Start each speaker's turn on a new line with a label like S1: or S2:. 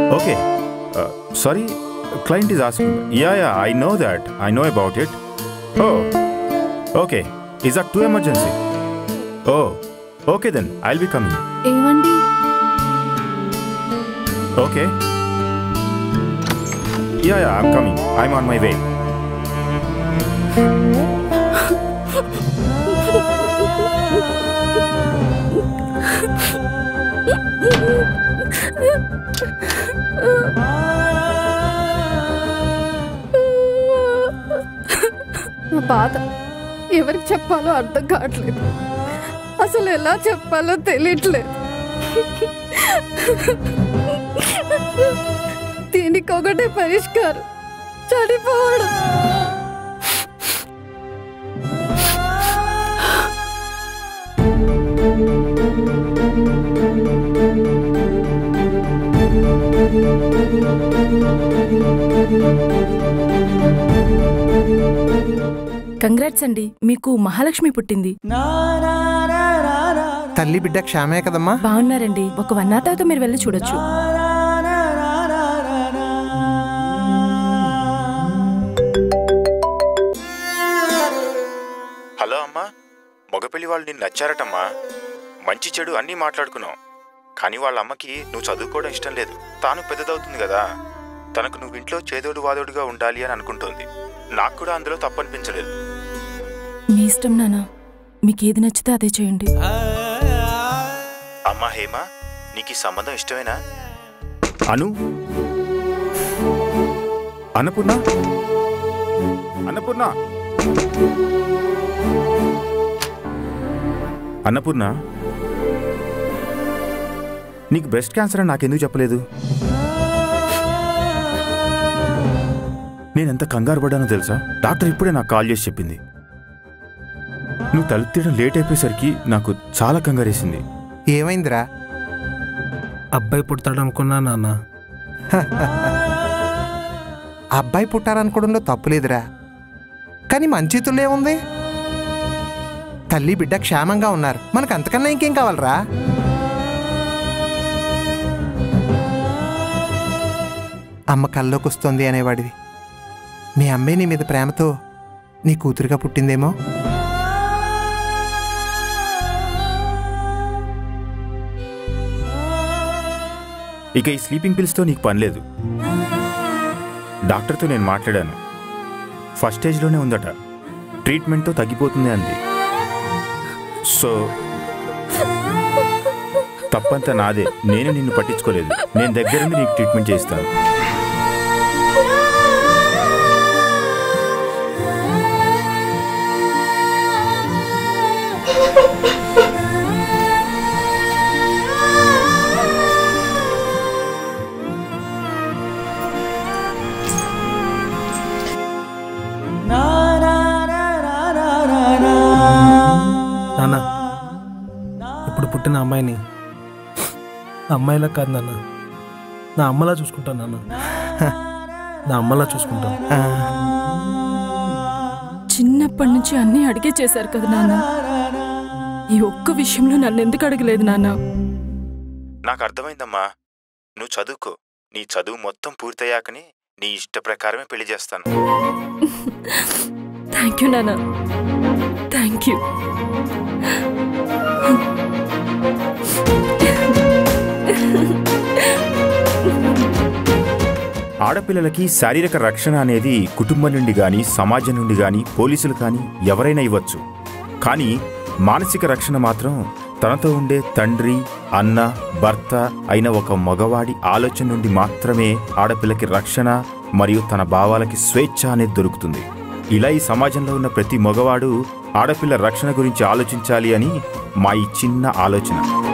S1: okay sorry client is asking yeah yeah I know that I know about it oh okay is that too emergency oh okay then I will be coming
S2: ఏమండి
S1: okay yeah yeah I'm coming I'm on my way
S2: నా బాధ ఎవరికి చెప్పాలో అర్థం కావట్లేదు అసలు ఎలా చెప్పాలో తెలియట్లేదు దీనికి ఒకటే పరిష్కారం చనిపోవడం
S3: కంగ్రాట్స్ అండి మీకు మహాలక్ష్మి పుట్టింది
S4: తల్లి బిడ్డ క్షేమే కదమ్మా
S3: బాగున్నారండి ఒక వన్ అవర్ తర్వాత మీరు వెళ్ళి చూడొచ్చు
S1: హలో అమ్మా మగపెళ్లి వాళ్ళు నిన్ను నచ్చారటమ్మా మంచి చెడు అన్నీ మాట్లాడుకున్నాం కానీ వాళ్ళ అమ్మకి నువ్వు చదువుకోవడం ఇష్టం లేదు తాను పెద్దదవుతుంది కదా తనకు నువ్వు ఇంట్లో చేదోడు వాదోడుగా ఉండాలి అని అనుకుంటోంది నాకు కూడా అందులో తప్పనిపించలేదు
S3: మీ ఇష్టం నాన్న మీకు ఏది నచ్చితే అదే చేయండి
S1: అమ్మా హేమ నీకు ఈ సంబంధం ఇష్టమేనా అను అన్నపూర్ణ అన్నపూర్ణ అన్నపూర్ణ నీకు బ్రెస్ట్ క్యాన్సర్ అని నాకెందుకు చెప్పలేదు నేనెంత కంగారు పడ్డానో తెలుసా డాక్టర్ ఇప్పుడే నాకు కాల్ చేసి చెప్పింది నువ్వు తలుపు తీయడం లేట్ అయిపోయేసరికి నాకు చాలా కంగారేసింది
S4: ఏమైందిరా
S5: అబ్బాయి పుడతాడు అనుకున్నా నాన్న
S4: అబ్బాయి పుట్టారనుకోవడంలో తప్పులేదురా కానీ మంచితుల్లో ఏముంది తల్లి బిడ్డ క్షేమంగా ఉన్నారు మనకు అంతకన్నా ఇంకేం కావాలరా అమ్మ కల్లోకి వస్తుంది అనేవాడివి మీ అమ్మాయి నీ మీద ప్రేమతో నీ కూతురుగా పుట్టిందేమో
S1: ఇక ఈ స్లీపింగ్ పిల్స్తో నీకు పని లేదు డాక్టర్తో నేను మాట్లాడాను ఫస్ట్ స్టేజ్లోనే ఉందట ట్రీట్మెంట్తో తగ్గిపోతుంది అంది సో తప్పంతా నాదే నేను నిన్ను పట్టించుకోలేదు నేను దగ్గరుండి నీకు ట్రీట్మెంట్ చేస్తాను
S5: నాన్న ఇప్పుడు పుట్టిన అమ్మాయిని అమ్మాయిలా కాదు నాన్న నా అమ్మలా చూసుకుంటాను నాన్న నా అమ్మలా చూసుకుంటాను
S4: ఆ,
S3: చిన్నప్పటి నుంచి అన్నీ అడిగే చేశారు కదా నాన్న ఈ ఒక్క విషయంలో నన్ను ఎందుకు అడగలేదు నాన్న
S1: నాకు అర్థమైందమ్మా నువ్వు చదువుకో నీ చదువు మొత్తం పూర్తయ్యాకనే నీ ఇష్ట ప్రకారమే పెళ్లి చేస్తాను
S3: థ్యాంక్ యూ నాన్న థ్యాంక్ యూ
S1: ఆడపిల్లలకి శారీరక రక్షణ అనేది కుటుంబం నుండి గాని సమాజం నుండి గాని పోలీసులు కానీ ఎవరైనా ఇవ్వచ్చు కానీ మానసిక రక్షణ మాత్రం తనతో ఉండే తండ్రి అన్న భర్త అయిన ఒక మగవాడి ఆలోచన నుండి మాత్రమే ఆడపిల్లకి రక్షణ మరియు తన భావాలకి స్వేచ్ఛ అనేది దొరుకుతుంది ఇలా ఈ సమాజంలో ఉన్న ప్రతి మగవాడు ఆడపిల్ల రక్షణ గురించి ఆలోచించాలి అని మా ఈ చిన్న ఆలోచన